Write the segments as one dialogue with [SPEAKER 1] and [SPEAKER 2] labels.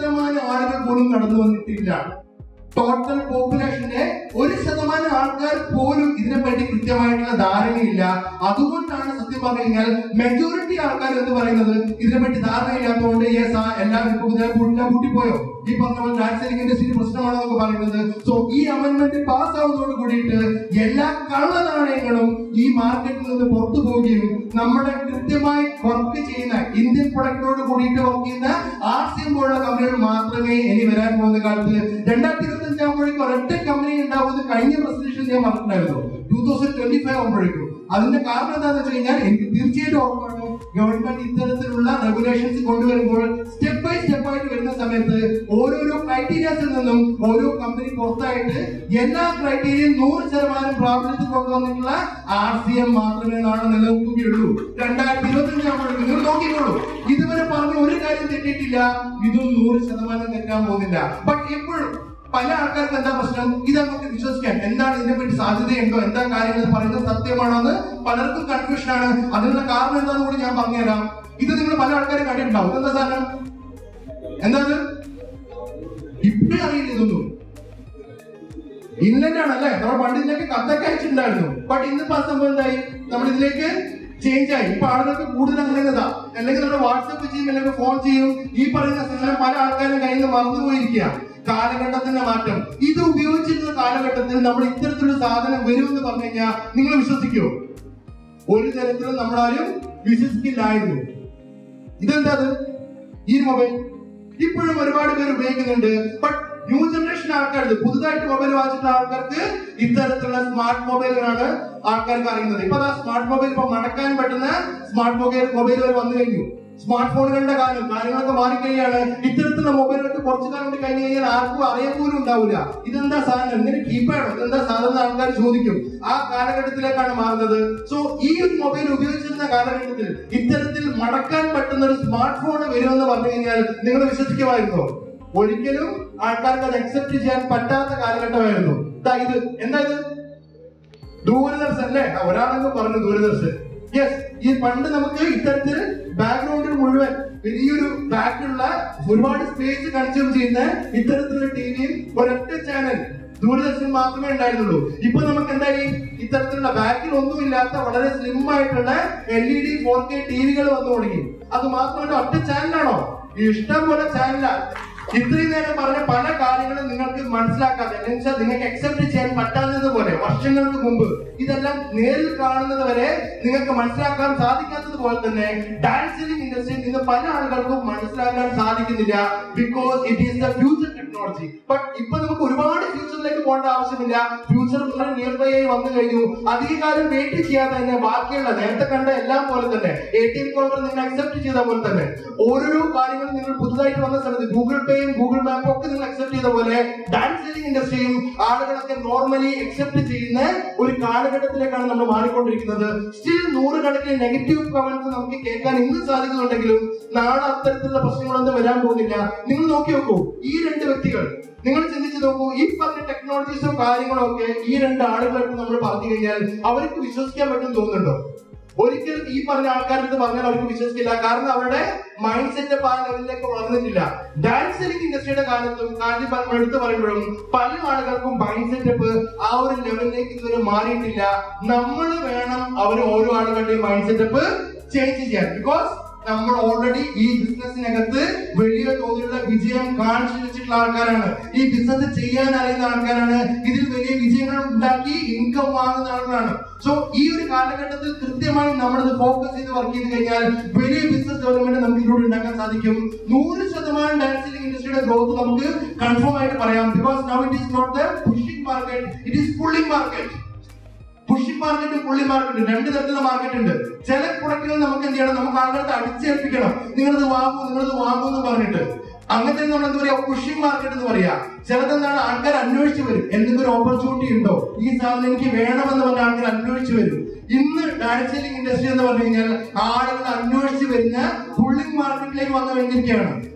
[SPEAKER 1] ശതമാനം ആളുകൾ പോലും കടന്നു വന്നിട്ടില്ല ടോട്ടൽ പോപ്പുലേഷന്റെ ഒരു ശതമാനം ആൾക്കാർ പോലും ഇതിനെപ്പറ്റി കൃത്യമായിട്ടുള്ള ധാരണയില്ല അതുകൊണ്ടാണ് സത്യം പറഞ്ഞു കഴിഞ്ഞാൽ മെജോറിറ്റി ആൾക്കാർ എന്ന് പറയുന്നത് ഇതിനെപ്പറ്റി ധാരണയില്ലാത്തതുകൊണ്ട് യെസ് ആ എല്ലാവരും ഇപ്പൊ ഇതിനെ കൂട്ടില്ല കൂട്ടിപ്പോയോ ഈ പറഞ്ഞ പോലെ ഡാൻസിംഗ് ഇൻഡസ്ട്രി പ്രശ്നമാണെന്നൊക്കെ പറയുന്നത് സോ ഈ അമെന്റ്മെന്റ് പാസ് ആവുന്നതോട് കൂടിയിട്ട് എല്ലാ കള്ള നാണയങ്ങളും ഈ മാർക്കറ്റിൽ നിന്ന് പുറത്തു പോവുകയും നമ്മുടെ കൃത്യമായി വർക്ക് ചെയ്യുന്ന ഇന്ത്യൻ പ്രൊഡക്റ്റിനോട് കൂടിയിട്ട് വർക്ക് ചെയ്യുന്ന ആർ സി എം പോലുള്ള കമ്പനികൾ മാത്രമേ ഇനി വരാൻ പോകുന്ന കാലത്ത് രണ്ടായിരത്തി ഇരുപത്തി അഞ്ചാകുമ്പോഴേക്കും ഒരൊറ്റ കമ്പനി ഉണ്ടാവുന്നത് കഴിഞ്ഞ പ്രസന്റേഷൻ ഞാൻ പറഞ്ഞിട്ടുണ്ടായിരുന്നു ടൂ തൗസൻഡ് ട്വന്റി ഫൈവ് ആകുമ്പോഴേക്കും അതിന്റെ കാരണം എന്താണെന്ന് വെച്ച് കഴിഞ്ഞാൽ എനിക്ക് തീർച്ചയായിട്ടും ഉറപ്പാണ് ഗവൺമെന്റ് ഇത്തരത്തിലുള്ള റെഗുലേഷൻസ് കൊണ്ടുവരുമ്പോൾ സ്റ്റെപ്പ് ബൈ സ്റ്റെപ്പ് ആയിട്ട് വരുന്ന സമയത്ത് ഓരോരോ ക്രൈറ്റീരിയസിൽ നിന്നും ഓരോ കമ്പനി പുറത്തായിട്ട് എല്ലാ ക്രൈറ്റീരിയയും നൂറ് ശതമാനം പ്രാബല്യത്തിൽ കൊണ്ടുവന്നിട്ടുള്ള ആർ സി എം മാത്രമേ നാളെ നിലനിൽക്കുകയുള്ളൂ രണ്ടായിരത്തി ഇരുപത്തി അഞ്ചാകുമ്പോഴേക്കും നിങ്ങൾ നോക്കിക്കോളൂ ഇതുവരെ പറഞ്ഞ ഒരു കാര്യം തെറ്റിയിട്ടില്ല ഇതും നൂറ് ശതമാനം തെറ്റാൻ പോകുന്നില്ല ബട്ട് എപ്പോഴും പല ആൾക്കാർക്ക് എന്താ പ്രശ്നം ഇത് നമുക്ക് വിശ്വസിക്കാൻ എന്താണ് ഇതിനെ പറ്റി സാധ്യതയുണ്ടോ എന്താ കാര്യങ്ങൾ പറയുന്നത് സത്യമാണോ എന്ന് പലർക്കും കൺഫ്യൂഷൻ ആണ് അതിനുള്ള കാരണം എന്താണെന്ന് കൂടി ഞാൻ പറഞ്ഞുതരാം ഇത് നിങ്ങൾ പല ആൾക്കാരും കണ്ടിട്ടുണ്ടാവും എന്താ സാധനം എന്താ അത് ഇപ്പഴേ അറിയില്ല ഇതൊന്നും ഇൻലൻഡ് ആണല്ലേ നമ്മൾ പണ്ട് ഇതിലേക്ക് കത്തൊക്കെ അയച്ചിട്ടുണ്ടായിരുന്നു ബട്ട് ഇന്നിപ്പോ ആ സംഭവം എന്തായി നമ്മൾ ഇതിലേക്ക് ചേഞ്ച് ആയി ഇപ്പൊ ആളുകൾക്ക് കൂടുതൽ അങ്ങനെതാ അല്ലെങ്കിൽ നമ്മൾ വാട്സപ്പ് ചെയ്യും അല്ലെങ്കിൽ ഫോൺ ചെയ്യും ഈ പറയുന്ന സാധനം പല ആൾക്കാരും കയ്യിൽ നിന്ന് മറന്നുപോയിരിക്കുക കാലഘട്ടത്തിന്റെ മാറ്റം ഇത് ഉപയോഗിച്ചിരുന്ന കാലഘട്ടത്തിൽ നമ്മൾ ഇത്തരത്തിലുള്ള സാധനം വരുമെന്ന് പറഞ്ഞു കഴിഞ്ഞാൽ നിങ്ങൾ വിശ്വസിക്കുമോ ഒരു തരത്തിലും നമ്മളാരും വിശ്വസിക്കില്ലായിരുന്നു ഇതെന്താ അത്? ഈ മൊബൈൽ ഇപ്പോഴും ഒരുപാട് പേര് ഉപയോഗിക്കുന്നുണ്ട് ബട്ട് ന്യൂ ജനറേഷൻ ആൾക്കാർക്ക് പുതുതായിട്ട് മൊബൈൽ വാങ്ങിച്ചിട്ടുള്ള ആൾക്കാർക്ക് ഇത്തരത്തിലുള്ള സ്മാർട്ട് മൊബൈലുകളാണ് ആൾക്കാർക്ക് അറിയുന്നത് ഇപ്പൊ സ്മാർട്ട് മൊബൈൽ ഇപ്പൊ മടക്കാൻ പറ്റുന്ന സ്മാർട്ട് മൊബൈൽ മൊബൈൽ വരെ വന്നു കഴിഞ്ഞു സ്മാർട്ട് ഫോണുകളുടെ കാലം കാര്യങ്ങളൊക്കെ മാറിക്കഴിയാണ് ഇത്തരത്തിലുള്ള മൊബൈലുകൾക്ക് കുറച്ചു കാലം കൂടി കഴിഞ്ഞ് കഴിഞ്ഞാൽ ആർക്കും അറിയാൻ പോലും ഉണ്ടാവില്ല ഇതെന്താ സാധനം ഇങ്ങനെ കീപ്പാണോ ഇതെന്താ സാധനം എന്ന് ആൾക്കാർ ചോദിക്കും ആ കാലഘട്ടത്തിലേക്കാണ് മാറുന്നത് സോ ഈ ഒരു മൊബൈൽ ഉപയോഗിച്ചിരുന്ന കാലഘട്ടത്തിൽ ഇത്തരത്തിൽ മടക്കാൻ പറ്റുന്ന ഒരു സ്മാർട്ട് ഫോൺ വരുമെന്ന് പറഞ്ഞു കഴിഞ്ഞാൽ നിങ്ങൾ വിശ്വസിക്കുമായിരുന്നോ ഒരിക്കലും ആൾക്കാർക്ക് അത് അക്സെപ്റ്റ് ചെയ്യാൻ പറ്റാത്ത കാലഘട്ടമായിരുന്നു ദാ ഇത് എന്താ ഇത് ദൂരദർശൻ അല്ലേ ആ, ഒരാളെന്ന് പറഞ്ഞു ദൂരദർശൻ യെസ് ഈ പണ്ട് നമുക്ക് ഇത്തരത്തിൽ ബാക്ക്ഗ്രൗണ്ടിൽ മുഴുവൻ വലിയൊരു ബാക്കിലുള്ള ഒരുപാട് സ്പേസ് കൺസ്യൂം ചെയ്യുന്ന ഇത്തരത്തിലുള്ള ടിവിയും ഒരൊറ്റ ചാനൽ ദൂരദർശൻ മാത്രമേ ഉണ്ടായിരുന്നുള്ളൂ ഇപ്പൊ നമുക്ക് എന്തായി ഇത്തരത്തിലുള്ള ബാക്കിൽ ഒന്നുമില്ലാത്ത വളരെ സ്ലിം ആയിട്ടുള്ള L E D four K ടിവികൾ വന്നു തുടങ്ങി അത് മാത്രമല്ല ഒറ്റ ചാനലാണോ ഇഷ്ടം പോലെ ചാനലാണ് ഇത്രയും നേരം പറഞ്ഞ പല കാര്യങ്ങളും നിങ്ങൾക്ക് മനസ്സിലാക്കാതെ അല്ലെങ്കിൽ വെച്ചാൽ നിങ്ങൾക്ക് അക്സെപ്റ്റ് ചെയ്യാൻ പറ്റാത്തത് പോലെ വർഷങ്ങൾക്ക് മുമ്പ് ഇതെല്ലാം നേരിൽ കാണുന്നത് വരെ നിങ്ങൾക്ക് മനസ്സിലാക്കാൻ സാധിക്കാത്തത് പോലെ തന്നെ ഡാൻസിംഗ് ഇൻഡസ്ട്രിയിൽ ഇന്ന് പല ആളുകൾക്കും മനസ്സിലാക്കാൻ സാധിക്കുന്നില്ല because it is the future technology but ഇപ്പൊ നമുക്ക് ഒരുപാട് ഫ്യൂച്ചറിലേക്ക് പോകേണ്ട ആവശ്യമില്ല ഫ്യൂച്ചർ വളരെ നിയർ ബൈ ആയി വന്നു കഴിഞ്ഞു അധികകാലം വെയിറ്റ് ചെയ്യാതെ തന്നെ ബാക്കിയുള്ള നേരത്തെ കണ്ട എല്ലാം പോലെ തന്നെ എ ടി എം കൗണ്ടർ നിങ്ങൾ അക്സെപ്റ്റ് ചെയ്ത പോലെ തന്നെ ഓരോരോ കാര്യങ്ങളും നിങ്ങൾ പുതുതായിട്ട് വന്ന സമയത്ത് ഗൂഗിൾ പേയും ഗൂഗിൾ മാപ്പും ഒക്കെ നിങ്ങൾ അക്സെപ്റ്റ് ചെയ്ത പോലെ ഡാൻസിംഗ് ഇൻഡസ്ട്രിയും ആളുകളൊക്കെ നോർമലി അക്സെപ്റ്റ് ചെയ്യുന്ന ഒരു കാലഘട്ടത്തിലേക്കാണ് നമ്മൾ മാറിക്കൊണ്ടിരിക്കുന്നത് സ്റ്റിൽ നൂറുകണക്കിന് നെഗറ്റീവ് കമന്റ്സ് നമുക്ക് കേൾക്കാൻ ഇന്ന് സാധിക്കുന്നുണ്ടെങ്കിലും നാളെ അത്തരത്തിലുള്ള പ്രശ്നങ്ങളൊന്നും വരാൻ പോകുന്നില്ല നിങ്ങൾ നോക്കി നോക്കൂ ഈ രണ്ട് വ്യക്തികൾ നിങ്ങൾ ചിന്തിച്ചു നോക്കൂ ഈ പറഞ്ഞ ടെക്നോളജീസും കാര്യങ്ങളും ഒക്കെ ഈ രണ്ട് ആളുകൾക്ക് നമ്മൾ പറഞ്ഞു കഴിഞ്ഞാൽ അവർക്ക് വിശ്വസിക്കാൻ പറ്റും തോന്നുന്നുണ്ടോ ഒരിക്കലും ഈ പറഞ്ഞ ആൾക്കാർക്ക് പറഞ്ഞാൽ അവർക്ക് വിശ്വസിക്കില്ല കാരണം അവരുടെ മൈൻഡ് സെറ്റപ്പ് ആ ലെവലിലേക്ക് വളർന്നിട്ടില്ല ഡാൻസിംഗ് ഇൻഡസ്ട്രിയുടെ കാലത്തും കാര്യം നമ്മൾ എടുത്തു പറയുമ്പോഴും പല ആളുകൾക്കും മൈൻഡ് സെറ്റപ്പ് ആ ഒരു ലെവലിലേക്ക് ഇതുവരെ മാറിയിട്ടില്ല നമ്മൾ വേണം അവർ ഓരോ ആളുകളുടെയും മൈൻഡ് സെറ്റപ്പ് ചേഞ്ച് ചെയ്യാൻ ബിക്കോസ് നമ്മൾ ഓൾറെഡി ഈ ബിസിനസ്സിനകത്ത് വലിയ തോതിലുള്ള വിജയം കാണിച്ചു വെച്ചിട്ടുള്ള ആൾക്കാരാണ് ഈ ബിസിനസ് ചെയ്യാൻ അറിയുന്ന ആൾക്കാരാണ് ഇതിൽ വലിയ വിജയങ്ങൾ ഉണ്ടാക്കി ഇൻകം വാങ്ങുന്ന ആളുകളാണ് സോ ഈ ഒരു കാലഘട്ടത്തിൽ കൃത്യമായി നമ്മളിത് ഫോക്കസ് ചെയ്ത് വർക്ക് ചെയ്ത് കഴിഞ്ഞാൽ വലിയ ബിസിനസ് ഡെവലപ്മെന്റ് നമുക്ക് ഇതിലൂടെ ഉണ്ടാക്കാൻ സാധിക്കും നൂറ് ശതമാനം ഡാൻസിംഗ് ഇൻഡസ്ട്രിയുടെ ഗ്രോത്ത് നമുക്ക് കൺഫേം ആയിട്ട് പറയാം because now it is not the pushing market it is pulling market pushing മാർക്കറ്റും പുള്ളി മാർക്കറ്റും രണ്ട് തരത്തിലുള്ള മാർക്കറ്റ് ഉണ്ട് ചില പ്രൊഡക്റ്റുകൾ നമുക്ക് എന്ത് ചെയ്യണം നമുക്ക് ആളുകളെ അടിച്ചേൽപ്പിക്കണം നിങ്ങളിത് വാങ്ങൂ നിങ്ങളിത് വാങ്ങൂ എന്ന് പറഞ്ഞിട്ട് അങ്ങനത്തെ നമ്മൾ എന്താ പറയാ പുഷിംഗ് മാർക്കറ്റ് എന്ന് പറയാ ചിലതെന്താണ് ആൾക്കാർ അന്വേഷിച്ച് വരും എന്തെങ്കിലും ഒരു ഓപ്പർച്യൂണിറ്റി ഉണ്ടോ ഈ സാധനം എനിക്ക് വേണമെന്ന് പറഞ്ഞ ആൾക്കാർ അന്വേഷിച്ച് വരും ഇന്ന് ഡാൻസിംഗ് ഇൻഡസ്ട്രി എന്ന് പറഞ്ഞു കഴിഞ്ഞാൽ ആളുകൾ അന്വേഷിച്ച് വരുന്ന പുള്ളിംഗ് മാർക്കറ്റിലേക്ക് വന്നു കഴിഞ്ഞിരിക്കുകയാണ്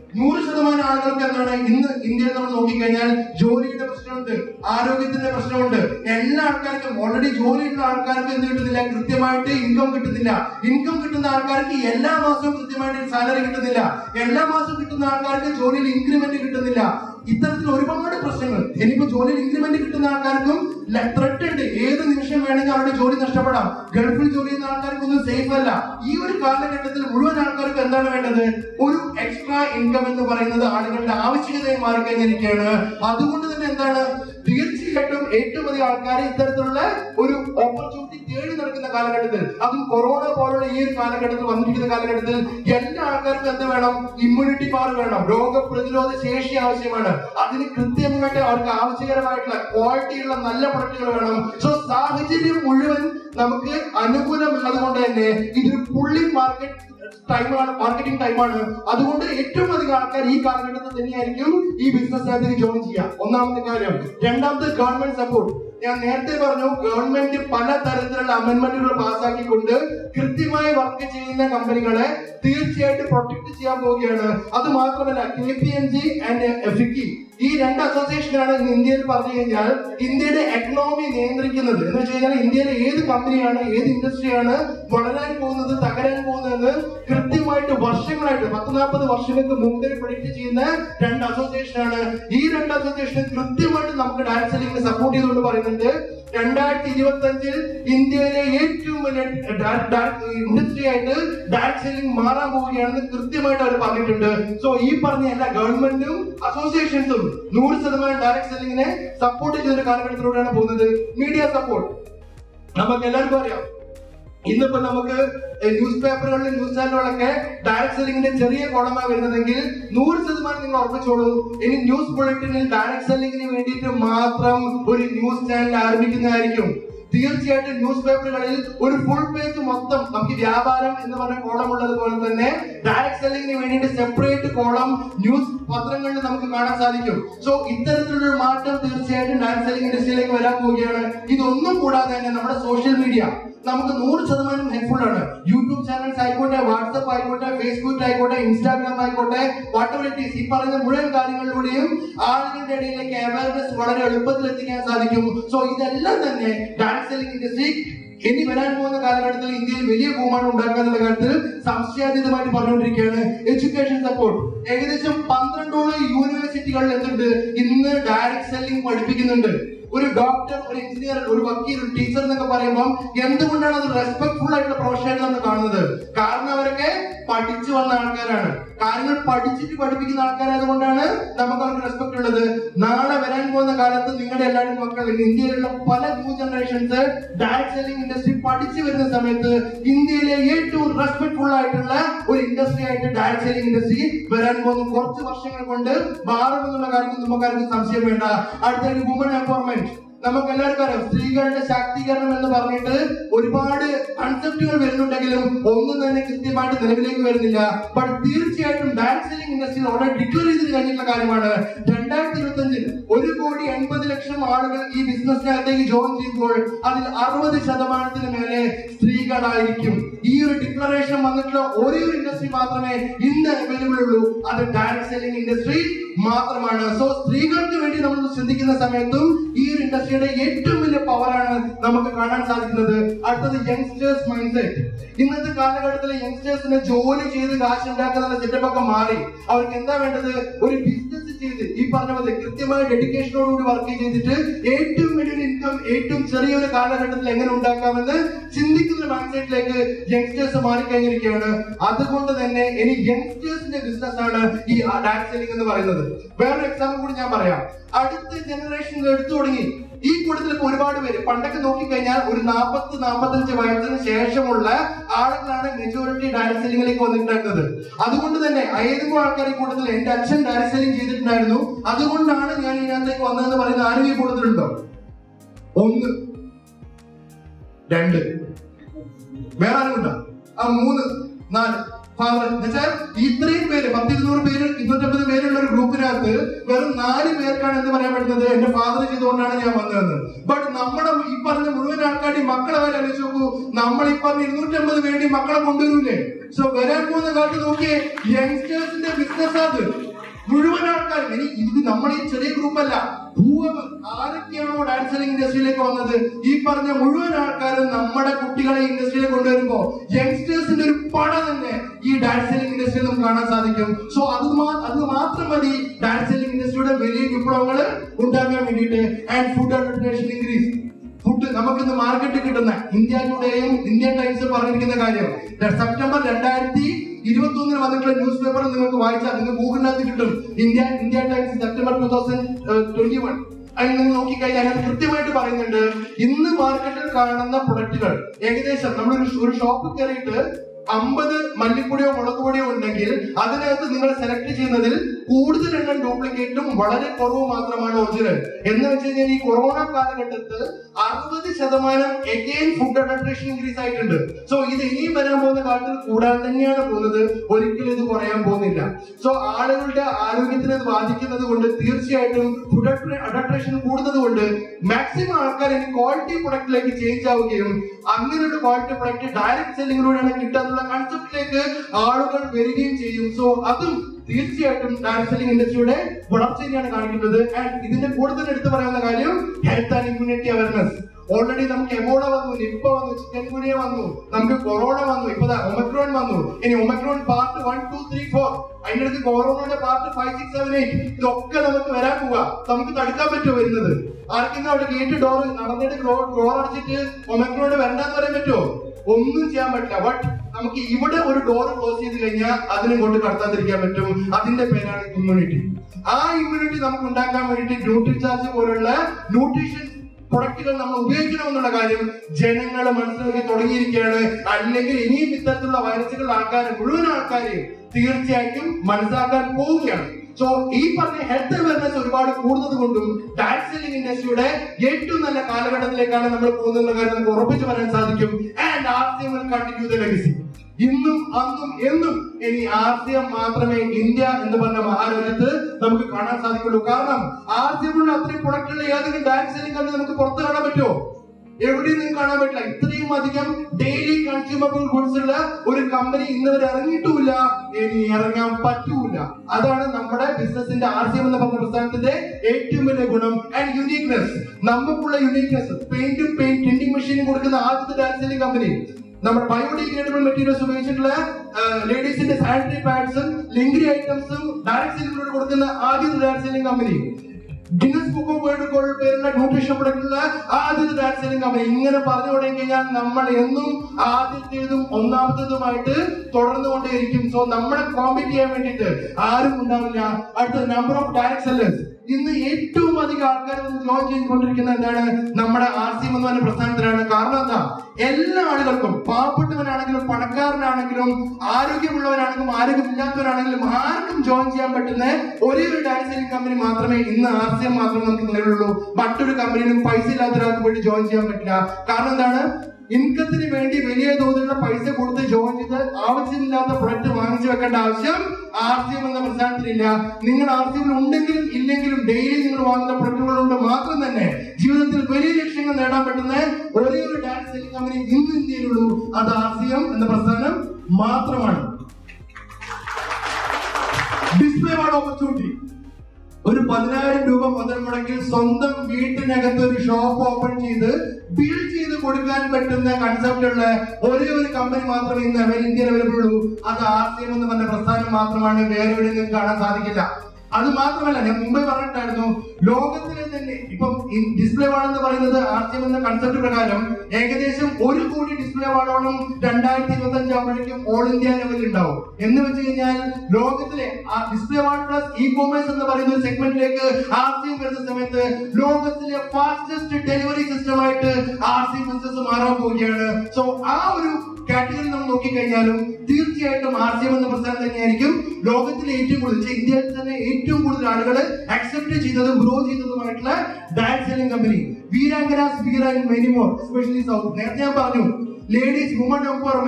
[SPEAKER 1] നൂറ് ശതമാനം ആളുകൾക്ക് എന്താണ് ഇന്ന് ഇന്ത്യയിൽ നമ്മൾ നോക്കിക്കഴിഞ്ഞാൽ ജോലിയുടെ പ്രശ്നമുണ്ട് ആരോഗ്യത്തിന്റെ പ്രശ്നമുണ്ട് എല്ലാ ആൾക്കാർക്കും ഓൾറെഡി ജോലിയുള്ള ആൾക്കാർക്ക് എന്ത് കിട്ടുന്നില്ല കൃത്യമായിട്ട് ഇൻകം കിട്ടുന്നില്ല ഇൻകം കിട്ടുന്ന ആൾക്കാർക്ക് എല്ലാ മാസവും കൃത്യമായിട്ട് സാലറി കിട്ടുന്നില്ല എല്ലാ മാസവും കിട്ടുന്ന ആൾക്കാർക്ക് ജോലിയിൽ ഇൻക്രിമെന്റ് കിട്ടുന്നില്ല ഇത്തരത്തിൽ ഒരുപാട് പ്രശ്നങ്ങൾ ഇനിയിപ്പോ ജോലിയിൽ ഇൻക്രിമെന്റ് കിട്ടുന്ന ആൾക്കാർക്കും ത്രെട്ട് ഉണ്ട് ഏത് നിമിഷം വേണമെങ്കിൽ അവരുടെ ജോലി നഷ്ടപ്പെടാം ഗൾഫിൽ ജോലി ചെയ്യുന്ന ആൾക്കാർക്കൊന്നും സേഫ് അല്ല ഈ ഒരു കാലഘട്ടത്തിൽ മുഴുവൻ ആൾക്കാർക്കും എന്താണ് വേണ്ടത് ഒരു എക്സ്ട്രാ ഇൻകം എന്ന് പറയുന്നത് ആളുകളുടെ ആവശ്യകതയായി മാറിക്കഴിഞ്ഞിരിക്കുകയാണ് അതുകൊണ്ട് തന്നെ എന്താണ് തീർച്ചയായിട്ടും ഏറ്റവും അധികം ആൾക്കാർ ഇത്തരത്തിലുള്ള ഒരു ഓപ്പർച്യൂണിറ്റി തേടി നടക്കുന്ന കാലഘട്ടത്തിൽ അതും കൊറോണ പോലുള്ള ഈ ഒരു കാലഘട്ടത്തിൽ വന്നിരിക്കുന്ന കാലഘട്ടത്തിൽ എല്ലാ ആൾക്കാർക്കും എന്ത് വേണം ഇമ്മ്യൂണിറ്റി പവർ വേണം രോഗപ്രതിരോധ ശേഷി ആവശ്യമാണ് അതിന് കൃത്യമായിട്ട് അവർക്ക് ആവശ്യകരമായിട്ടുള്ള ക്വാളിറ്റിയുള്ള നല്ല പ്രൊഡക്റ്റുകൾ വേണം സോ സാഹചര്യം മുഴുവൻ നമുക്ക് അനുകൂലമുള്ളത് കൊണ്ട് തന്നെ ഇതൊരു പുള്ളിംഗ് മാർക്കറ്റ് ടൈമാണ് മാർക്കറ്റിംഗ് ടൈമാണ് അതുകൊണ്ട് ഏറ്റവും അധികം ആൾക്കാർ ഈ കാലഘട്ടത്തിൽ തന്നെയായിരിക്കും ഈ ബിസിനസ്സിനകത്തേക്ക് ജോയിൻ ചെയ്യുക ഒന്നാമത്തെ കാര്യം രണ്ടാമത്തെ ഗവൺമെന്റ് സപ്പോർട്ട് ഞാൻ നേരത്തെ പറഞ്ഞു ഗവൺമെന്റ് പല തരത്തിലുള്ള അമെന്റ്മെന്റുകൾ പാസ്സാക്കിക്കൊണ്ട് കൃത്യമായി വർക്ക് ചെയ്യുന്ന കമ്പനികളെ തീർച്ചയായിട്ടും പ്രൊട്ടക്ട് ചെയ്യാൻ പോവുകയാണ് അത് മാത്രമല്ല K P M G and FICCI ഈ രണ്ട് അസോസിയേഷനാണ് ഇന്ന് ഇന്ത്യയിൽ പറഞ്ഞു കഴിഞ്ഞാൽ ഇന്ത്യയുടെ എക്കണോമി നിയന്ത്രിക്കുന്നത് എന്ന് വെച്ച് കഴിഞ്ഞാൽ ഇന്ത്യയിലെ ഏത് കമ്പനിയാണ് ഏത് ഇൻഡസ്ട്രിയാണ് വളരാൻ പോകുന്നത് തകരാൻ പോകുന്നതെന്ന് കൃത്യമായിട്ട് വർഷങ്ങളായിട്ട് പത്ത് നാൽപ്പത് വർഷങ്ങൾക്ക് മുമ്പേ പ്രൊഡിക്ട് ചെയ്യുന്ന രണ്ട് അസോസിയേഷനാണ് ഈ രണ്ട് അസോസിയേഷൻ കൃത്യമായിട്ട് നമുക്ക് ഡയറക്ട് സെല്ലിംഗിനെ സപ്പോർട്ട് ചെയ്തുകൊണ്ട് പറയുന്നുണ്ട് രണ്ടായിരത്തി ഇരുപത്തി അഞ്ചിൽ ഇന്ത്യയിലെ ഏറ്റവും വലിയ ഇൻഡസ്ട്രി ആയിട്ട് ഡയറക്ട് സെല്ലിംഗ് മാറാൻ പോവുകയാണെന്ന് കൃത്യമായിട്ട് അവർ പറഞ്ഞിട്ടുണ്ട് സോ ഈ പറഞ്ഞ എല്ലാ ഗവൺമെന്റും അസോസിയേഷൻസും നൂറ് ശതമാനം ഡയറക്ട് സെല്ലിങ്ങിനെ സപ്പോർട്ട് ചെയ്ത ഒരു കാലഘട്ടത്തിലൂടെയാണ് പോകുന്നത് മീഡിയ സപ്പോർട്ട് നമുക്ക് എല്ലാവർക്കും അറിയാം ഇന്നിപ്പോ നമുക്ക് ന്യൂസ് പേപ്പറുകളിലും ന്യൂസ് ചാനലുകളൊക്കെ ഡയറക്ട് സെല്ലിങ്ങിന്റെ ചെറിയ കോളമാ വരുന്നതെങ്കിൽ നൂറ് ശതമാനം നിങ്ങൾ ഉറപ്പിച്ചോളൂ ഇനി ന്യൂസ് ബുള്ളറ്റിനിൽ ഡയറക്ട് സെല്ലിങ്ങിന് വേണ്ടിയിട്ട് മാത്രം ഒരു ന്യൂസ് ചാനൽ ആരംഭിക്കുന്നതായിരിക്കും തീർച്ചയായിട്ടും ന്യൂസ് പേപ്പറുകളിൽ ഒരു ഫുൾ പേജ് മൊത്തം നമുക്ക് വ്യാപാരം എന്ന് പറഞ്ഞ കോളം ഉള്ളതുപോലെ തന്നെ ഡയറക്ട് സെല്ലിങ്ങിന് വേണ്ടിയിട്ട് സെപ്പറേറ്റ് കോളം ന്യൂസ് പത്രങ്ങളിൽ നമുക്ക് കാണാൻ സാധിക്കും സോ ഇത്തരത്തിലുള്ള ഒരു മാറ്റം തീർച്ചയായിട്ടും ഡയറക്ട് സെല്ലിംഗ് ഇൻഡസ്ട്രിയിലേക്ക് വരാൻ പോവുകയാണ് ഇതൊന്നും കൂടാതെ തന്നെ നമ്മുടെ സോഷ്യൽ മീഡിയ നമുക്ക് നൂറ് ശതമാനം ഹെൽപ്ഫുൾ ആണ് യൂട്യൂബ് ചാനൽസ് ആയിക്കോട്ടെ വാട്സപ്പ് ആയിക്കോട്ടെ ഫേസ്ബുക്ക് ആയിക്കോട്ടെ ഇൻസ്റ്റാഗ്രാം ആയിക്കോട്ടെ വാട്ടർ ഇറ്റ് ഈസ് ഈ പറയുന്ന മുഴുവൻ കാര്യങ്ങളിലൂടെയും ആളുകളുടെ ഇടയിലേക്ക് അവയർനെസ് വളരെ എളുപ്പത്തിൽ എത്തിക്കാൻ സാധിക്കും സോ ഇതെല്ലാം തന്നെ ഡാൻസ് സെല്ലിംഗ് ഇൻഡസ്ട്രി ഇനി വരാൻ പോകുന്ന കാലഘട്ടത്തിൽ ഇന്ത്യയിൽ വലിയ ഭൂമാനം ഉണ്ടാക്കുക എന്നുള്ള കാര്യത്തിൽ സംശയാതീതമായിട്ട് പറഞ്ഞുകൊണ്ടിരിക്കുകയാണ് എഡ്യൂക്കേഷൻ സപ്പോർട്ട് ഏകദേശം പന്ത്രണ്ടോളം യൂണിവേഴ്സിറ്റികളിൽ എന്തുണ്ട് ഇന്ന് ഡയറക്ട് സെല്ലിംഗ് പഠിപ്പിക്കുന്നുണ്ട് ഒരു ഡോക്ടർ ഒരു എഞ്ചിനീയർ ഒരു വക്കീൽ ഒരു ടീച്ചർ എന്നൊക്കെ പറയുമ്പോൾ എന്തുകൊണ്ടാണ് അത് റെസ്പെക്ട്ഫുൾ ആയിട്ടുള്ള പ്രൊഫഷനായിട്ട് നമ്മൾ കാണുന്നത് കാരണം അവരൊക്കെ പഠിച്ചു വന്ന ആൾക്കാരാണ് കാര്യങ്ങൾ പഠിച്ചിട്ട് പഠിപ്പിക്കുന്ന ആൾക്കാരായതുകൊണ്ടാണ് നമുക്ക് അവർക്ക് റെസ്പെക്ട് ഉള്ളത് നാളെ വരാൻ പോകുന്ന കാലത്ത് നിങ്ങളുടെ എല്ലാവരും മക്കൾ ഇന്ന് ഇന്ത്യയിലുള്ള പല new generations direct selling industry പഠിച്ചു വരുന്ന സമയത്ത് ഇന്ത്യയിലെ ഏറ്റവും റെസ്പെക്ട്ഫുൾ ആയിട്ടുള്ള ഒരു ഇൻഡസ്ട്രി ആയിട്ട് ഡയറക്ട് സെല്ലിംഗ് ഇൻഡസ്ട്രി വരാൻ പോകുന്ന കുറച്ച് വർഷങ്ങൾ കൊണ്ട് മാറുമെന്നുള്ള കാര്യത്തിൽ നമുക്കാർക്കും സംശയം വേണ്ട അടുത്ത വുമൺ എംപവർമെന്റ് നമുക്ക് എല്ലാവർക്കും അറിയാം സ്ത്രീകളുടെ ശാക്തീകരണം എന്ന് പറഞ്ഞിട്ട് ഒരുപാട് കൺസെപ്റ്റുകൾ വരുന്നുണ്ടെങ്കിലും ഒന്നും തന്നെ കൃത്യമായിട്ട് നിലവിലേക്ക് വരുന്നില്ല ബട്ട് തീർച്ചയായിട്ടും dance selling industry already declare ചെയ്ത് കഴിഞ്ഞിട്ടുള്ള കാര്യമാണ് രണ്ടായിരത്തി ഇരുപത്തി അഞ്ചിൽ ഒരു കോടി എൺപത് ലക്ഷം ആളുകൾ ഈ ബിസിനസ്സിനകത്തേക്ക് ജോയിൻ ചെയ്യുമ്പോൾ അതിൽ അറുപത് ശതമാനത്തിന് മേലെ സ്ത്രീകളായിരിക്കും ഈ ഒരു ഡിക്ലറേഷൻ വന്നിട്ടുള്ള ഒരേ ഒരു ഇൻഡസ്ട്രി മാത്രമേ ഇന്ന് അവൈലബിൾ ഉള്ളൂ അത് ഡയറക്ട് സെല്ലിംഗ് ഇൻഡസ്ട്രി മാത്രമാണ് സോ സ്ത്രീകൾക്ക് വേണ്ടി നമ്മൾ ചിന്തിക്കുന്ന സമയത്തും ഈ ഒരു ഇൻഡസ്ട്രിയുടെ ഏറ്റവും വലിയ പവറാണ് നമുക്ക് കാണാൻ സാധിക്കുന്നത് അടുത്തത് യങ്സ്റ്റേഴ്സ് മൈൻഡ് സെറ്റ് ഇന്നത്തെ കാലഘട്ടത്തിൽ യങ്സ്റ്റേഴ്സിന് ജോലി ചെയ്ത് കാശ് ഉണ്ടാക്കുന്ന സെറ്റപ്പ് ഒക്കെ മാറി അവർക്ക് എന്താ വേണ്ടത് ഒരു ബിസിനസ് ചെയ്ത് ഈ പറഞ്ഞ പോലെ കൃത്യമായ ഡെഡിക്കേഷനോടുകൂടി വർക്ക് ചെയ്തിട്ട് ഏറ്റവും വലിയൊരു ഇൻകം ഏറ്റവും ചെറിയൊരു കാലഘട്ടത്തിൽ എങ്ങനെ ഉണ്ടാക്കാമെന്ന് ചിന്തിക്കുന്ന മൈൻഡ് സെറ്റിലേക്ക് യങ്സ്റ്റേഴ്സ് മാറിക്കഴിഞ്ഞിരിക്കുകയാണ് അതുകൊണ്ട് തന്നെ ഇനി യങ്സ്റ്റേഴ്സിന്റെ ബിസിനസ് ആണ് ഈ ഡാൻസ് സെല്ലിംഗ് എന്ന് പറയുന്നത് വേറൊരു എക്സാമ്പിൾ കൂടി ഞാൻ പറയാം അടുത്ത ജനറേഷൻ എടുത്തു തുടങ്ങി ഈ കൂട്ടത്തിൽ ഇപ്പൊ ഒരുപാട് പേര് പണ്ടൊക്കെ നോക്കിക്കഴിഞ്ഞാൽ ഒരു നാൽപ്പത്തി നാൽപ്പത്തഞ്ച് വയസ്സിന് ശേഷമുള്ള ആളുകളാണ് മെജോറിറ്റി ഡയറക്ട് സെല്ലിംഗിലേക്ക് വന്നിട്ടുണ്ടായിരുന്നത് അതുകൊണ്ട് തന്നെ ഏതെങ്കിലും ആൾക്കാർ ഈ കൂട്ടത്തിൽ എന്റെ അച്ഛൻ ഡയറക്ട് സെല്ലിംഗ് ചെയ്തിട്ടുണ്ടായിരുന്നു അതുകൊണ്ടാണ് ഞാൻ ഇതിനകത്തേക്ക് വന്നതെന്ന് പറയുന്ന ആരും ഈ കൂട്ടത്തിലുണ്ടോ ഒന്ന് രണ്ട് വേറെ ആരുമുണ്ടോ ആ മൂന്ന് നാല് ഫാദർ എന്നുവെച്ചാൽ ഇത്രയും പേര് പത്തിരുന്നൂറ് പേര് ഇരുന്നൂറ്റമ്പത് പേരുള്ള ഒരു ഗ്രൂപ്പിനകത്ത് വെറും നാല് പേർക്കാണ് എന്ന് പറയാൻ പറ്റുന്നത് എന്റെ ഫാദർ ചെയ്തുകൊണ്ടാണ് ഞാൻ വന്നതെന്ന് ബട്ട് നമ്മുടെ ഈ പറഞ്ഞ മുഴുവൻ ആൾക്കാരുടെ മക്കളെ വരെ ആലോചിച്ച് നോക്കൂ നമ്മൾ ഈ പറഞ്ഞ ഇരുന്നൂറ്റമ്പത് വേണ്ടി മക്കളെ കൊണ്ടുവരൂലേ സോ വരാൻ പോകുന്ന കാലത്ത് നോക്കിയേ യങ്സ്റ്റേഴ്സിന്റെ ബിസിനസ് അത് മുഴുവൻ ആൾക്കാരും ഇനി ഇത് നമ്മുടെ ഈ ചെറിയ ഗ്രൂപ്പ് അല്ല ഭൂവം ആരൊക്കെയാണോ ഡാൻസിംഗ് ഇൻഡസ്ട്രിയിലേക്ക് വന്നത് ഈ പറഞ്ഞ മുഴുവൻ ആൾക്കാരും നമ്മുടെ കുട്ടികളെ ഇൻഡസ്ട്രിയിലേക്ക് കൊണ്ടുവരുമ്പോ യങ്സ്റ്റേഴ്സിന്റെ ഒരു പട തന്നെ ഈ ഡാൻസിംഗ് ഇൻഡസ്ട്രിയിൽ നമുക്ക് കാണാൻ സാധിക്കും സോ അത് മാ- അത് മാത്രം മതി ഡാൻസിംഗ് ഇൻഡസ്ട്രിയുടെ വലിയ വിപ്ലവങ്ങൾ ഉണ്ടാക്കാൻ വേണ്ടിയിട്ട് and food administration increase food നമുക്ക് ഇന്ന് മാർക്കറ്റിൽ കിട്ടുന്ന ഇന്ത്യ ടുഡേയും ഇന്ത്യൻ ടൈംസ് പറഞ്ഞിരിക്കുന്ന കാര്യം സെപ്റ്റംബർ രണ്ടായിരത്തി ഇരുപത്തി ഒന്നിന് വന്നിട്ടുള്ള ന്യൂസ് പേപ്പർ നിങ്ങൾക്ക് വായിച്ചാൽ നിങ്ങൾ ഗൂഗിളിനകത്ത് കിട്ടും India India Times September two thousand twenty one അതിൽ നിങ്ങൾ നോക്കിക്കഴിഞ്ഞാൽ അതിനകത്ത് കൃത്യമായിട്ട് പറയുന്നുണ്ട് ഇന്ന് മാർക്കറ്റിൽ കാണുന്ന പ്രൊഡക്റ്റുകൾ ഏകദേശം നമ്മൾ ഒരു ഷോപ്പ് കയറിയിട്ട് അമ്പത് മല്ലിപ്പൊടിയോ മുളക് പൊടിയോ ഉണ്ടെങ്കിൽ അതിനകത്ത് നിങ്ങൾ സെലക്ട് ചെയ്യുന്നതിൽ കൂടുതൽ എണ്ണം ഡ്യൂപ്ലിക്കേറ്റും വളരെ കുറവ് മാത്രമാണ് ഒറിജിനൽ എന്ന് വെച്ച് കഴിഞ്ഞാൽ ഈ കൊറോണ കാലഘട്ടത്ത് അറുപത് ശതമാനം എഗെയിൻ ഫുഡ് അഡപ്റ്റേഷൻ ഇൻക്രീസ് ആയിട്ടുണ്ട് സോ ഇത് ഇനിയും വരാൻ പോകുന്ന കാലത്തിൽ കൂടാൻ തന്നെയാണ് പോകുന്നത് ഒരിക്കലും ഇത് കുറയാൻ പോകുന്നില്ല സോ ആളുകളുടെ ആരോഗ്യത്തിനെ ഇത് ബാധിക്കുന്നത് കൊണ്ട് തീർച്ചയായിട്ടും ഫുഡ് അഡപ്റ്റേഷൻ കൂടുന്നത് കൊണ്ട് മാക്സിമം ആൾക്കാർ ഇനി ക്വാളിറ്റി പ്രൊഡക്റ്റിലേക്ക് ചേഞ്ച് ആവുകയും അങ്ങനെയുള്ള ക്വാളിറ്റി പ്രൊഡക്റ്റ് ഡയറക്ട് സെല്ലിങ്ങിലൂടെയാണ് കിട്ടുക എന്നുള്ള കൺസെപ്റ്റിലേക്ക് ആളുകൾ വരികയും ചെയ്യും സോ അതും തീർച്ചയായിട്ടും ഡയറക്ട് സെല്ലിംഗ് ഇൻഡസ്ട്രിയുടെ വളർച്ച തന്നെയാണ് കാണിക്കുന്നത് ആൻഡ് ഇതിന്റെ കൂടുതൽ എടുത്തു പറയാവുന്ന കാര്യം health and immunity awareness already നമുക്ക് എബോള വന്നു നിപ്പ വന്നു ചിക്കൻ ഗുനിയ വന്നു നമുക്ക് കൊറോണ വന്നു ഇപ്പൊ ഒമക്രോൺ വന്നു ഇനി Omicron part one two three four അതിന്റെ അടുത്ത് കൊറോണയുടെ part five six seven eight ഇതൊക്കെ നമുക്ക് വരാൻ പോവാ നമുക്ക് തടുക്കാൻ പറ്റുമോ വരുന്നത് ആർക്കെങ്കിലും അവിടെ ഗേറ്റ് ഡോർ നടന്നിട്ട് ഡോർ അടച്ചിട്ട് ഒമക്രോൺ വരണ്ടെന്ന് പറയാൻ പറ്റുമോ ഒന്നും ചെയ്യാൻ പറ്റില്ല ബട്ട് നമുക്ക് ഇവിടെ ഒരു ഡോർ ക്ലോസ് ചെയ്ത് കഴിഞ്ഞാൽ അതിനും കൊണ്ട് കടത്താതിരിക്കാൻ പറ്റും അതിന്റെ പേരാണ് ഇമ്മ്യൂണിറ്റി ആ ഇമ്മ്യൂണിറ്റി നമുക്ക് ഉണ്ടാക്കാൻ വേണ്ടിയിട്ട് ന്യൂട്രിചാർജ് പോലുള്ള ന്യൂട്രീഷൻ പ്രൊഡക്റ്റുകൾ നമ്മൾ ഉപയോഗിക്കണമെന്നുള്ള കാര്യം ജനങ്ങൾ മനസ്സിലാക്കി തുടങ്ങിയിരിക്കുകയാണ് അല്ലെങ്കിൽ ഇനിയും ഇത്തരത്തിലുള്ള വൈറസുകൾ ആൾക്കാർ മുഴുവൻ ആൾക്കാരെയും തീർച്ചയായിട്ടും മനസ്സിലാക്കാൻ പോവുകയാണ് സോ ഈ പറഞ്ഞ ഹെൽത്ത് അവയർനെസ് ഒരുപാട് കൂടുന്നത് കൊണ്ടും ഡയറ്റ് സെല്ലിംഗ് ഇൻഡസ്ട്രിയുടെ ഏറ്റവും നല്ല കാലഘട്ടത്തിലേക്കാണ് നമ്മൾ പോകുന്ന കാര്യം നമുക്ക് ഉറപ്പിച്ചു പറയാൻ സാധിക്കും and R C M will continue the legacy ഇന്നും അന്നും എന്നും ഇനി ആർ സി എം മാത്രമേ ഇന്ത്യ എന്ന് പറഞ്ഞ മഹാരാജ്യത്ത് നമുക്ക് കാണാൻ സാധിക്കുള്ളൂ കാരണം ആർ സി എമ്മിലുള്ള അത്രയും പ്രൊഡക്റ്റുള്ള ഏതെങ്കിലും ഡയറ്റ് സെല്ലിംഗ് കമ്പനി നമുക്ക് പുറത്ത് കാണാൻ പറ്റുമോ എവിടെയും നിങ്ങൾക്ക് കാണാൻ പറ്റില്ല ഇത്രയും അധികം ഡെയിലി കൺസ്യൂമബിൾ ഗുഡ്സ് ഉള്ള ഒരു കമ്പനി ഇന്ന് വരെ ഇറങ്ങിയിട്ടുമില്ല ഇനി ഇറങ്ങാൻ പറ്റൂല അതാണ് നമ്മുടെ ബിസിനസിന്റെ ആർ സി എം എന്ന പറഞ്ഞ പ്രസ്ഥാനത്തിന്റെ ഏറ്റവും വലിയ ഗുണം ആൻഡ് യുണീക്നെസ് നമുക്കുള്ള യുണീക്നെസ് പെയിന്റും പെയിന്റ് പ്രിന്റിംഗ് മെഷീനും കൊടുക്കുന്ന ആദ്യത്തെ ഡയറക്ട് സെല്ലിംഗ് കമ്പനി നമ്മുടെ ബയോഡിഗ്രേഡബിൾ മെറ്റീരിയൽസ് ഉപയോഗിച്ചിട്ടുള്ള ലേഡീസിന്റെ സാനിറ്ററി പാഡ്സും ലിംഗ്രി ഐറ്റംസും ഡയറക്ട് സെല്ലിംഗിലൂടെ കൊടുക്കുന്ന ആദ്യത്തെ direct selling company Guinness book of world record പേരുള്ള ന്യൂട്രീഷൻ പ്രൊഡക്റ്റുള്ള ആദ്യത്തെ ഡയറക്ട് സെല്ലിംഗ് കമ്പനി ഇങ്ങനെ പറഞ്ഞു തുടങ്ങി കഴിഞ്ഞാൽ നമ്മൾ എന്നും ആദ്യത്തേതും ഒന്നാമത്തേതുമായിട്ട് തുടർന്നുകൊണ്ടേയിരിക്കും സോ നമ്മളെ കോമ്പീറ്റ് ചെയ്യാൻ വേണ്ടിയിട്ട് ആരും ഉണ്ടാവില്ല അടുത്ത നമ്പർ ഓഫ് ഡയറക്ട് സെല്ലേഴ്സ് ഇന്ന് ഏറ്റവും അധികം ആൾക്കാർ വന്ന് ജോയിൻ ചെയ്തുകൊണ്ടിരിക്കുന്ന എന്താണ് നമ്മുടെ ആർ സി എന്ന് പറഞ്ഞ പ്രസ്ഥാനത്തിലാണ് കാരണം എന്താ എല്ലാ ആളുകൾക്കും പാവപ്പെട്ടവനാണെങ്കിലും പണക്കാരനാണെങ്കിലും ആരോഗ്യമുള്ളവനാണെങ്കിലും ആരോഗ്യമില്ലാത്തവരാണെങ്കിലും ആർക്കും ജോയിൻ ചെയ്യാൻ പറ്റുന്ന ഒരേ ഒരു ഡാൻസിംഗ് കമ്പനി മാത്രമേ ഇന്ന് ആർ സി എം മാത്രമേ നമുക്ക് നിലവിലുള്ളൂ മറ്റൊരു കമ്പനിയിലും പൈസ ഇല്ലാത്ത ഒരാൾക്ക് വേണ്ടി ജോയിൻ ചെയ്യാൻ പറ്റില്ല കാരണം എന്താണ് ഇൻകത്തിന് വേണ്ടി വലിയ തോതിലുള്ള പൈസ കൊടുത്ത് ജോയിൻ ചെയ്ത് ആവശ്യമില്ലാത്ത പ്രൊഡക്റ്റ് വാങ്ങിച്ചു വെക്കേണ്ട ആവശ്യം ആർ സി എം എന്ന പ്രസ്ഥാനത്തിലില്ല നിങ്ങൾ ആർ സി എം ഉണ്ടെങ്കിലും ഇല്ലെങ്കിലും ഡെയിലി നിങ്ങൾ വാങ്ങുന്ന പ്രൊഡക്റ്റുകൾ കൊണ്ട് മാത്രം തന്നെ ജീവിതത്തിൽ വലിയ ലക്ഷ്യങ്ങൾ നേടാൻ പറ്റുന്ന ഒരേ ഒരു ഡാൻസ് സെല്ലിംഗ് കമ്പനി ഇന്ന് ഇന്ത്യയിലുള്ളൂ അത് ആർ സി എം എന്ന പ്രസ്ഥാനം മാത്രമാണ് ഡിസ്പ്ലേ വാർഡ് ഓപ്പർച്യൂണിറ്റി ഒരു പതിനായിരം രൂപ മുതൽ മുടക്കിൽ സ്വന്തം വീട്ടിനകത്ത് ഒരു ഷോപ്പ് ഓപ്പൺ ചെയ്ത് ബിൽഡ് ചെയ്ത് കൊടുക്കാൻ പറ്റുന്ന കൺസെപ്റ്റുള്ള ഒരേ ഒരു കമ്പനി മാത്രമേ ഇന്ന് അവൈൽ ഇന്ത്യയിൽ അവൈലബിൾ ഉള്ളൂ അത് ആർ സി എം എന്ന് പറഞ്ഞ പ്രസ്ഥാനം മാത്രമാണ് വേറെ എവിടെ നിങ്ങൾക്ക് കാണാൻ സാധിക്കില്ല അത് മാത്രമല്ല ഞാൻ മുമ്പേ പറഞ്ഞിട്ടായിരുന്നു ലോകത്തിലെ തന്നെ ഇപ്പം ഡിസ്പ്ലേ വാൾ എന്ന് പറയുന്നത് ആർ സി എം എന്ന കൺസെപ്റ്റ് പ്രകാരം ഏകദേശം ഒരു കോടി ഡിസ്പ്ലേ വാളോളം രണ്ടായിരത്തി ഇരുപത്തി അഞ്ചാകുമ്പോഴേക്കും ഓൾ ഇന്ത്യ ലെവലിൽ ഉണ്ടാവും എന്ന് വെച്ച് കഴിഞ്ഞാൽ ലോകത്തിലെ display wall plus ecommerce എന്ന് പറയുന്ന ഒരു സെഗ്മെന്റിലേക്ക് ആർ സി എം വരുന്ന സമയത്ത് ലോകത്തിലെ ഫാസ്റ്റസ്റ്റ് ഡെലിവറി സിസ്റ്റമായിട്ട് ആർ സി ബിസിനസ് മാറാൻ പോവുകയാണ് സോ ആ ഒരു കാറ്റഗറി നമ്മൾ നോക്കിക്കഴിഞ്ഞാലും തീർച്ചയായിട്ടും ആർ സി എം എന്ന പ്രസ്ഥാനം തന്നെയായിരിക്കും ലോകത്തിലെ ഏറ്റവും കൂടുതൽ ചെ- ഇന്ത്യയിൽ തന്നെ ഏറ്റവും കൂടുതൽ ആളുകൾ അക്സെപ്റ്റ് ചെയ്തതും ഗ്രോ ചെയ്തതുമായിട്ടുള്ള ഡയറക്ട് സെല്ലിംഗ് കമ്പനി വീരാംഗനാസ് വീര മെനിമോർ എസ്പെഷ്യലി സൗത്ത് നേരത്തെ ഞാൻ പറഞ്ഞു ladies woman empowerment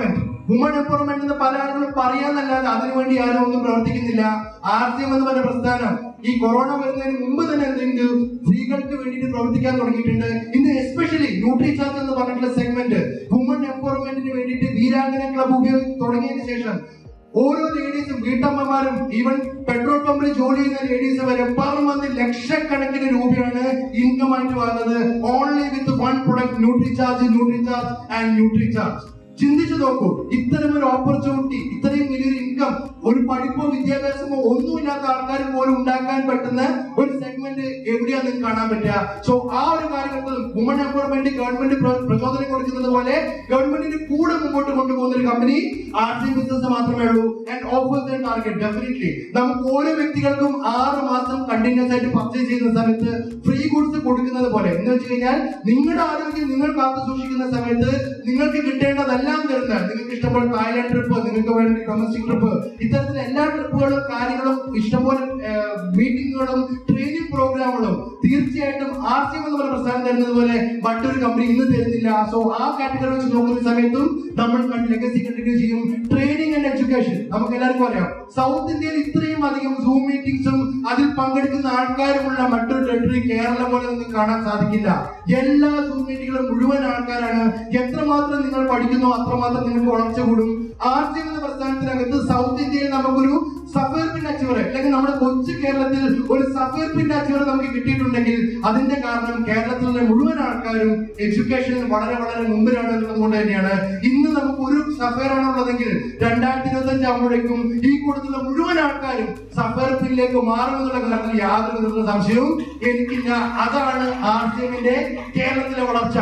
[SPEAKER 1] woman empowerment എന്ന് പല ആളുകളും പറയാന്നല്ലാതെ അതിനുവേണ്ടി ആരും ഒന്നും പ്രവർത്തിക്കുന്നില്ല ആർ സി എം എന്ന് പറഞ്ഞ പ്രസ്ഥാനം ഈ കൊറോണ വരുന്നതിന് മുമ്പ് തന്നെ എന്തെങ്കിലും സ്ത്രീകൾക്ക് വേണ്ടിയിട്ട് പ്രവർത്തിക്കാൻ തുടങ്ങിയിട്ടുണ്ട് ഇന്ന് എസ്പെഷ്യലി ന്യൂട്രി ചാർജ് എന്ന് പറഞ്ഞിട്ടുള്ള സെഗ്മെന്റ് വുമൺ എംപവർമെന്റിന് വേണ്ടിയിട്ട് വീരാംഗന ക്ലബ് ഉപയോഗി തുടങ്ങിയതിനു ശേഷം ഓരോ ലേഡീസും വീട്ടമ്മമാരും ഈവൻ പെട്രോൾ പമ്പിൽ ജോലി ചെയ്യുന്ന ലേഡീസ് വരെ പെർ മന്ത് ലക്ഷക്കണക്കിന് രൂപയാണ് ഇൻകം ആയിട്ട് വന്നത് only with one product NutriCharge NutriCharge and NutriCharge ചിന്തിച്ചു നോക്കൂ ഇത്തരം ഒരു ഓപ്പർച്യൂണിറ്റി ഇത്രയും വലിയൊരു ഇൻകം ഒരു പഠിപ്പോ വിദ്യാഭ്യാസമോ ഒന്നുമില്ലാത്ത ആൾക്കാർ പോലും ഉണ്ടാക്കാൻ പറ്റുന്ന ഒരു സെഗ്മെന്റ് എവിടെയാ നിങ്ങൾക്ക് കാണാൻ പറ്റുക സോ ആ ഒരു കാര്യത്തിലും വുമൺ എംപവർമെന്റ് ഗവൺമെന്റ് പ്ര- പ്രചോദനം കൊടുക്കുന്നത് പോലെ ഗവൺമെന്റിന്റെ കൂടെ മുമ്പോട്ട് കൊണ്ടുപോകുന്ന ഒരു കമ്പനി ആർ സി ബിസിനസ് മാത്രമേ ഉള്ളൂ and offers and target definitely നമുക്ക് ഓരോ വ്യക്തികൾക്കും ആറ് മാസം കണ്ടിന്യൂസ് ആയിട്ട് പർച്ചേസ് ചെയ്യുന്ന സമയത്ത് ഫ്രീ ഗുഡ്സ് കൊടുക്കുന്നത് പോലെ എന്ന് വെച്ച് കഴിഞ്ഞാൽ നിങ്ങളുടെ ആരോഗ്യം നിങ്ങൾ കാത്തു സൂക്ഷിക്കുന്ന സമയത്ത് നിങ്ങൾക്ക് കിട്ടേണ്ടതെല്ലാം തരുന്ന നിങ്ങൾക്ക് ഇഷ്ടംപോലെ തായ്ലാൻഡ് ട്രിപ്പ് നിങ്ങൾക്ക് വേണ്ടി ഡൊമസ്റ്റിക് ട്രിപ്പ് ഇത്തരത്തിൽ എല്ലാ ട്രിപ്പുകളും കാര്യങ്ങളും ഇഷ്ടംപോലെ മീറ്റിങ്ങുകളും ട്രെയിനിങ് പ്രോഗ്രാമുകളും തീർച്ചയായിട്ടും ആർ സി എം എന്ന് പറയുന്ന പ്രസ്ഥാനം തരുന്നത് പോലെ മറ്റൊരു കമ്പനി ഇന്ന് തരുന്നില്ല സോ ആ കാറ്റഗറി വെച്ച് നോക്കുന്ന സമയത്തും നമ്മൾ ലെഗസി കണ്ടിന്യൂ ചെയ്യും ട്രെയിനിങ് ആൻഡ് എഡ്യൂക്കേഷൻ നമുക്ക് എല്ലാവർക്കും അറിയാം സൗത്ത് ഇന്ത്യയിൽ ഇത്രയും അധികം സൂം മീറ്റിംഗ്സും അതിൽ പങ്കെടുക്കുന്ന ആൾക്കാരുമുള്ള മറ്റൊരു ടെറിട്ടറി കേരളം പോലെ നിങ്ങൾക്ക് കാണാൻ സാധിക്കില്ല എല്ലാ സൂം മീറ്റിങ്ങുകളും മുഴുവൻ ആൾക്കാരാണ് എത്രമാത്രം നിങ്ങൾ പഠിക്കുന്നോ അത്രമാത്രം നിങ്ങൾക്ക് വളർച്ച കൂടും ആർ സി എന്ന പ്രസ്ഥാനത്തിനകത്ത് സൗത്ത് ഇന്ത്യയിൽ നമുക്കൊരു സഫേർ പിൻ അച്ചീവർ അല്ലെങ്കിൽ നമ്മുടെ കൊച്ചു കേരളത്തിൽ ഒരു സഫേർ പിൻ അച്ചീവർ നമുക്ക് കിട്ടിയിട്ടുണ്ടെങ്കിൽ അതിന്റെ കാരണം കേരളത്തിലെ മുഴുവൻ ആൾക്കാരും എഡ്യൂക്കേഷനിൽ വളരെ വളരെ മുമ്പിലാണ് എന്നുള്ളത് കൊണ്ട് തന്നെയാണ് ഇന്ന് നമുക്ക് ഒരു സഫേർ ആണുള്ളതെങ്കിൽ രണ്ടായിരത്തി ഇരുപത്തി അഞ്ച് ആകുമ്പോഴേക്കും ഈ കൂട്ടത്തിലുള്ള മുഴുവൻ ആൾക്കാരും സഫേർ പിന്നിലേക്ക് മാറുമെന്നുള്ള കാര്യത്തിൽ യാതൊരു വിധത്തിലുള്ള സംശയവും എനിക്കില്ല അതാണ് ആർ സി എമ്മിന്റെ കേരളത്തിലെ വളർച്ച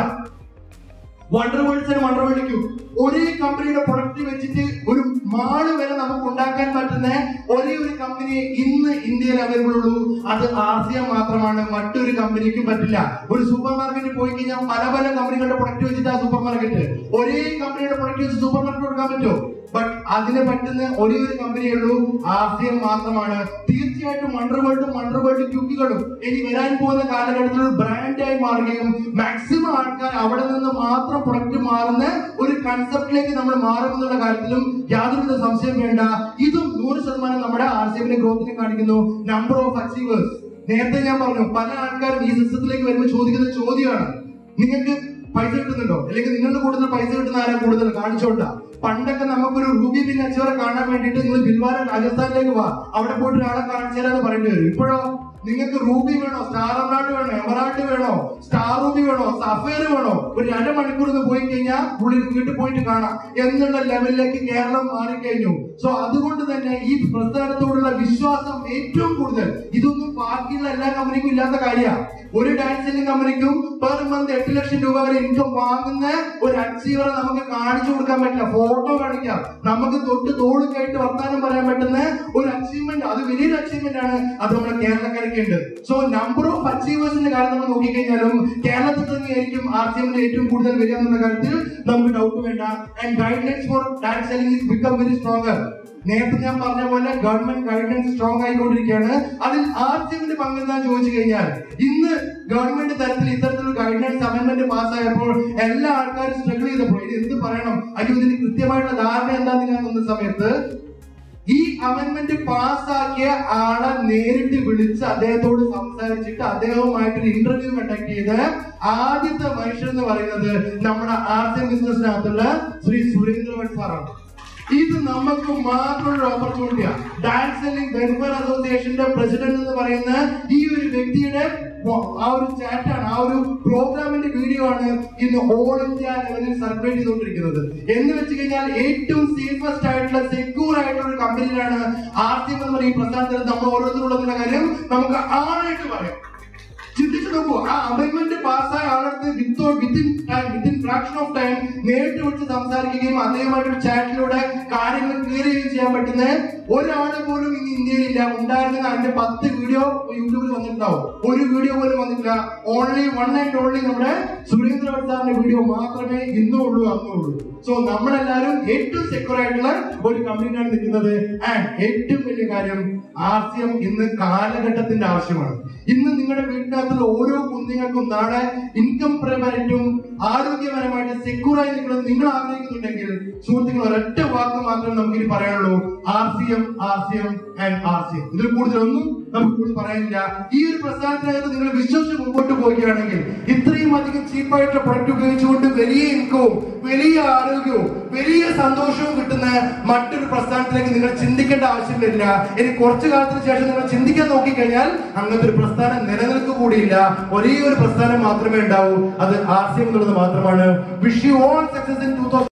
[SPEAKER 1] വണ്ടർ വേൾഡ്സിന് വണ്ടർ വേൾഡിക്കും ഒരേ കമ്പനിയുടെ പ്രൊഡക്റ്റ് വെച്ചിട്ട് ഒരു മാള് വരെ നമുക്ക് ഉണ്ടാക്കാൻ പറ്റുന്ന ഒരേ ഒരു കമ്പനി ഇന്ന് ഇന്ത്യയിൽ അവൈലബിൾ ഉള്ളൂ അത് ആർ സി എം മാത്രമാണ് മറ്റൊരു കമ്പനിക്കും പറ്റില്ല ഒരു സൂപ്പർ മാർക്കറ്റിൽ പോയി കഴിഞ്ഞാൽ പല പല കമ്പനികളുടെ പ്രൊഡക്റ്റ് വെച്ചിട്ട് ആ സൂപ്പർ മാർക്കറ്റ് ഒരേ കമ്പനിയുടെ പ്രൊഡക്റ്റ് വെച്ച് സൂപ്പർ മാർക്കറ്റ് കൊടുക്കാൻ പറ്റുമോ ബട്ട് അതിന് പറ്റുന്ന ഒരേ ഒരു കമ്പനിയേ ഉള്ളൂ ആർ സി എം മാത്രമാണ് തീർച്ചയായിട്ടും വണ്ടർ വേൾഡും വണ്ടർ വേൾഡ് ക്യൂക്കുകളും ഇനി വരാൻ പോകുന്ന കാലഘട്ടത്തിൽ ഒരു ബ്രാൻഡായി മാറുകയും മാക്സിമം ആൾക്കാർ അവിടെ നിന്ന് മാത്രം പ്രൊഡക്റ്റ് മാറുന്ന ഒരു കൺസെപ്റ്റിലേക്ക് നമ്മൾ മാറുമെന്നുള്ള കാര്യത്തിലും യാതൊരുവിധ സംശയം വേണ്ട ഇതും നൂറ് ശതമാനം നമ്മുടെ ആർ സി എമ്മിന്റെ ഗ്രോത്തിനെ കാണിക്കുന്നു നമ്പർ ഓഫ് അച്ചീവേഴ്സ് നേരത്തെ ഞാൻ പറഞ്ഞു പല ആൾക്കാരും ഈ സിസ്റ്റത്തിലേക്ക് വരുമ്പോൾ ചോദിക്കുന്ന ചോദ്യമാണ് നിങ്ങൾക്ക് പൈസ കിട്ടുന്നുണ്ടോ അല്ലെങ്കിൽ നിങ്ങളുടെ കൂടുതൽ പൈസ കിട്ടുന്ന ആരാ കൂടുതൽ കാണിച്ചോണ്ട പണ്ടൊക്കെ നമുക്കൊരു റൂബി പിൻ അച്ചവറെ കാണാൻ വേണ്ടിയിട്ട് നിങ്ങൾ ബിൽവാര രാജസ്ഥാനിലേക്ക് വാ അവിടെ പോയിട്ട് ഒരാളെ കാണിച്ചു തരാന്ന് പറയേണ്ടി വരും ഇപ്പോഴോ നിങ്ങൾക്ക് റൂബി വേണോ സ്റ്റാർ എമറാൾഡ് വേണോ എമറാൾഡ് വേണോ സ്റ്റാർ റൂബി വേണോ സഫേർ വേണോ ഒരു അരമണിക്കൂർ ഒന്ന് പോയി കഴിഞ്ഞാൽ പുള്ളി വീട്ടിൽ പോയിട്ട് കാണാം എന്നുള്ള ലെവലിലേക്ക് കേരളം മാറിക്കഴിഞ്ഞു സോ അതുകൊണ്ട് തന്നെ ഈ പ്രസ്ഥാനത്തോടുള്ള വിശ്വാസം ഏറ്റവും കൂടുതൽ ഇതൊന്നും ബാക്കിയുള്ള എല്ലാ കമ്പനിക്കും ഇല്ലാത്ത കാര്യമാണ് ഒരു ഡാൻസ് സെല്ലിംഗ് കമ്പനിക്കും പെർ മന്ത് എട്ട് ലക്ഷം രൂപ വരെ ഇൻകം വാങ്ങുന്ന ഒരു അച്ചീവറെ നമുക്ക് കാണിച്ചു കൊടുക്കാൻ പറ്റില്ല ഫോട്ടോ കാണിക്കാം നമുക്ക് തൊട്ട് തോളുകായിട്ട് വർത്താനം പറയാൻ പറ്റുന്ന ഒരു അച്ചീവ്മെന്റ് അത് വലിയൊരു അച്ചീവ്മെന്റ് ആണ് അത് നമ്മുടെ കേരളക്കാരൊക്കെ ഉണ്ട് സോ നമ്പർ ഓഫ് അച്ചീവേഴ്സിന്റെ കാര്യം നമ്മൾ നോക്കിക്കഴിഞ്ഞാലും കേരളത്തിൽ തന്നെയായിരിക്കും ആർ സി എമ്മിന്റെ ഏറ്റവും കൂടുതൽ വരിക എന്നുള്ള കാര്യത്തിൽ നമുക്ക് ഡൗട്ട് വേണ്ട and guidelines for dance selling is become very stronger നേരത്തെ ഞാൻ പറഞ്ഞ പോലെ ഗവൺമെന്റ് ഗൈഡൻസ് സ്ട്രോങ് ആയിക്കൊണ്ടിരിക്കുകയാണ് അതിൽ ആർ സി എമ്മിന്റെ പങ്കെന്താന്ന് ചോദിച്ചു കഴിഞ്ഞാൽ ഇന്ന് ഗവൺമെന്റ് തരത്തിൽ ഇത്തരത്തിലൊരു ഗൈഡൻസ് അമെന്റ്മെന്റ് പാസ്സായപ്പോൾ എല്ലാ ആൾക്കാരും സ്ട്രഗിൾ ചെയ്തപ്പോൾ ഇത് എന്ത് പറയണം അയ്യോ ഇതിന് കൃത്യമായിട്ടുള്ള ധാരണ എന്താന്ന് ഞാൻ വന്ന സമയത്ത് ഈ അമെന്റ്മെന്റ് പാസ്സാക്കിയ ആളെ നേരിട്ട് വിളിച്ച് അദ്ദേഹത്തോട് സംസാരിച്ചിട്ട് അദ്ദേഹവുമായിട്ടൊരു ഇന്റർവ്യൂ കണ്ടക്ട് ചെയ്ത് ആദ്യത്തെ മനുഷ്യൻ എന്ന് പറയുന്നത് നമ്മുടെ ആർട്സ് ആൻഡ് ബിസിനസിനകത്തുള്ള ശ്രീ സുരേന്ദ്രവൻ സാറാണ് ഇത് നമുക്ക് മാത്രമുള്ള ഓപ്പർച്യൂണിറ്റിയാണ് ഡാൻസ് സെല്ലിംഗ് വെൽഫെയർ അസോസിയേഷന്റെ പ്രസിഡന്റ് എന്ന് പറയുന്ന ഈ ഒരു വ്യക്തിയുടെ ആ ഒരു ചാറ്റാണ് ആ ഒരു പ്രോഗ്രാമിന്റെ വീഡിയോ ആണ് ഇന്ന് ഓൾ ഇന്ത്യ ലെവലിൽ സർക്കുലേറ്റ് ചെയ്തുകൊണ്ടിരിക്കുന്നത് എന്ന് വെച്ച് കഴിഞ്ഞാൽ ഏറ്റവും സേഫസ്റ്റ് ആയിട്ടുള്ള സെക്യൂർ ആയിട്ടുള്ള ഒരു കമ്പനിയിലാണ് ആർ സി എം എന്ന് പറയുന്ന ഈ പ്രസ്ഥാനത്തിൽ നമ്മൾ ഓരോരുത്തരുള്ള കാര്യം നമുക്ക് ആണായിട്ട് പറയാം ചിന്തിച്ചു നോക്കൂ ആ അമെന്റ്മെന്റ് പാസ്സായ ആളടുത്ത് without within time within fraction of time നേരിട്ട് വിളിച്ച് സംസാരിക്കുകയും അദ്ദേഹമായിട്ട് ചാറ്റിലൂടെ കാര്യങ്ങൾ ക്ലിയർ ചെയ്യുകയും ചെയ്യാൻ പറ്റുന്ന ഒരാൾ പോലും ഇന്ന് ഇന്ത്യയിലില്ല ഉണ്ടായിരുന്ന അതിന്റെ പത്ത് വീഡിയോ യൂട്യൂബിൽ വന്നിട്ടുണ്ടാവും ഒരു വീഡിയോ പോലും വന്നിട്ടില്ല ഓൺലി വൺ ആൻഡ് ഓൺലി നമ്മുടെ സുരേന്ദ്ര സാറിന്റെ വീഡിയോ മാത്രമേ ഇന്നും ഉള്ളൂ അന്നും ഉള്ളൂ സോ നമ്മളെല്ലാവരും ഏറ്റവും സെക്യൂർ ആയിട്ടുള്ള ഒരു കമ്പനിയിലാണ് നിൽക്കുന്നത് ആൻഡ് ഏറ്റവും വലിയ കാര്യം ആസ്യം ഇന്ന് കാലഘട്ടത്തിന്റെ ആവശ്യമാണ് ഇന്ന് നിങ്ങളുടെ വീട്ടിനകത്തുള്ള ഓരോ കുഞ്ഞുങ്ങൾക്കും നാളെ ഇൻകം പരമായിട്ടും ആരോഗ്യപരമായിട്ട് സെക്യൂർ ആയി നിൽക്കണം നിങ്ങൾ ആഗ്രഹിക്കുന്നുണ്ടെങ്കിൽ സുഹൃത്തുക്കൾ ഒരൊറ്റ വാക്ക് മാത്രമേ നമുക്ക് ഇനി പറയാനുള്ളൂ R C M R C M and R C M ഇതിൽ കൂടുതലൊന്നും നമുക്ക് കൂടുതൽ പറയാനില്ല ഈ ഒരു പ്രസ്ഥാനത്തിനകത്ത് നിങ്ങൾ വിശ്വസിച്ച് മുമ്പോട്ട് പോവുകയാണെങ്കിൽ ഇത്രയും അധികം ചീപ്പായിട്ടുള്ള പ്രൊഡക്റ്റ് ഉപയോഗിച്ചുകൊണ്ട് വലിയ ഇൻകവും വലിയ ആരോഗ്യവും വലിയ സന്തോഷവും കിട്ടുന്ന മറ്റൊരു പ്രസ്ഥാനത്തിലേക്ക് നിങ്ങൾ ചിന്തിക്കേണ്ട ആവശ്യമില്ല ഇനി കുറച്ചു കാലത്തിന് ശേഷം നിങ്ങൾ ചിന്തിക്കാൻ നോക്കിക്കഴിഞ്ഞാൽ അങ്ങനത്തെ ഒരു പ്രസ്ഥാനം നിലനിൽക്കുക കൂടിയില്ല ഒരേ ഒരു പ്രസ്ഥാനം മാത്രമേ ഉണ്ടാവൂ അത് ആർ സി എം എന്നുള്ളത് മാത്രമാണ് wish you all success in two